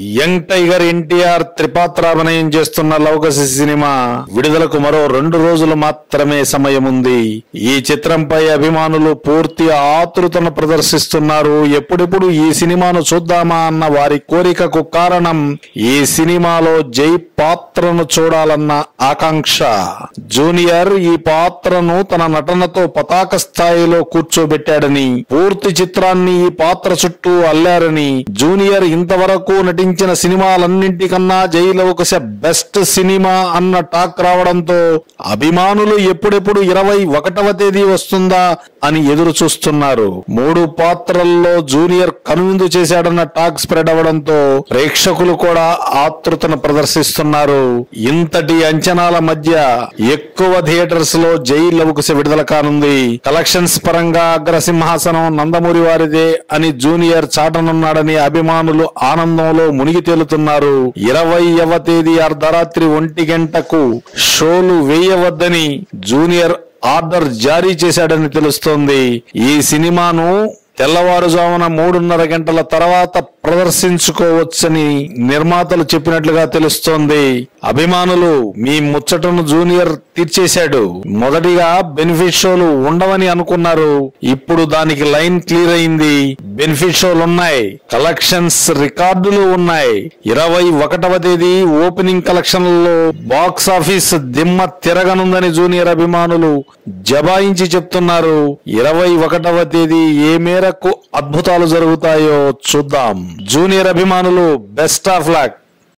young tiger NTR త్రిపాత్రాభినయం చేస్తున్న లవకసి cinema విడుదలకు మరో రెండు రోజులు మాత్రమే సమయం ఉంది ఈ చిత్రంపై అభిమానులు పూర్తి ఆతృతను ప్రదర్శిస్తున్నారు ఎప్పుడెప్పుడు ఈ సినిమాను చూద్దామా అన్న వారి కోరికకు కారణం ఈ సినిమాలో జై పాత్రను చూడాలన్న ఆకాంక్ష జూనియర్ ఈ పాత్రను తన నటనతో పతాక స్థాయిలో కూర్చోబెట్టాడని పూర్తి చిత్రాన్ని ఈ పాత్ర చుట్టూ అల్లారని జూనియర్ ఇంతవరకు నటించిన సినిమాలన్నింటికన్నా జైలవకశ బెస్ట్ సినిమా అన్న టాక్ రావడంతో అభిమానులు ఎప్పుడెప్పుడు ఇరవై ఒకటవ తేదీ వస్తుందా అని ఎదురు చూస్తున్నారు మూడు పాత్రల్లో జూనియర్ కనువిందు చేశాడన్న టాక్ స్ప్రెడ్ అవడంతో ప్రేక్షకులు కూడా ఆతృతను ప్రదర్శిస్తున్నారు ఇంతటి అంచనాల మధ్య ఎక్కువ థియేటర్స్ లో జై లవకుశ విడుదల కానుంది కలెక్షన్స్ పరంగా అగ్రసింహాసనం నందమూరి వారిదే అని జూనియర్ చాటనున్నాడని అభిమానులు ఆనందంలో మునిగి తేలుతున్నారు ఇరవైవ తేదీ అర్ధరాత్రి ఒంటి గంటకు షోలు వేయవద్దని జూనియర్ ఆర్డర్ జారీ చేశాడని తెలుస్తోంది ఈ సినిమాను తెల్లవారుజామున మూడున్నర గంటల తర్వాత ప్రదర్శించుకోవచ్చని నిర్మాతలు చెప్పినట్లుగా తెలుస్తోంది అభిమానులు మీ ముచ్చటను జూనియర్ తీర్చేశాడు మొదటిగా బెనిఫిట్ షోలు ఉండవని అనుకున్నారు ఇప్పుడు దానికి లైన్ క్లియర్ అయింది బెనిఫిట్ షోలు ఉన్నాయి కలెక్షన్స్ రికార్డులు ఉన్నాయి ఇరవై ఒకటవ తేదీ ఓపెనింగ్ కలెక్షన్లలో బాక్స్ ఆఫీస్ దిమ్మ తిరగనుందని జూనియర్ అభిమానులు జబాయించి చెప్తున్నారు ఇరవై ఒకటవ తేదీ ఏ మేరకు అద్భుతాలు జరుగుతాయో చూద్దాం జూనియర్ అభిమానులు బెస్ట్ ఆఫ్ లక్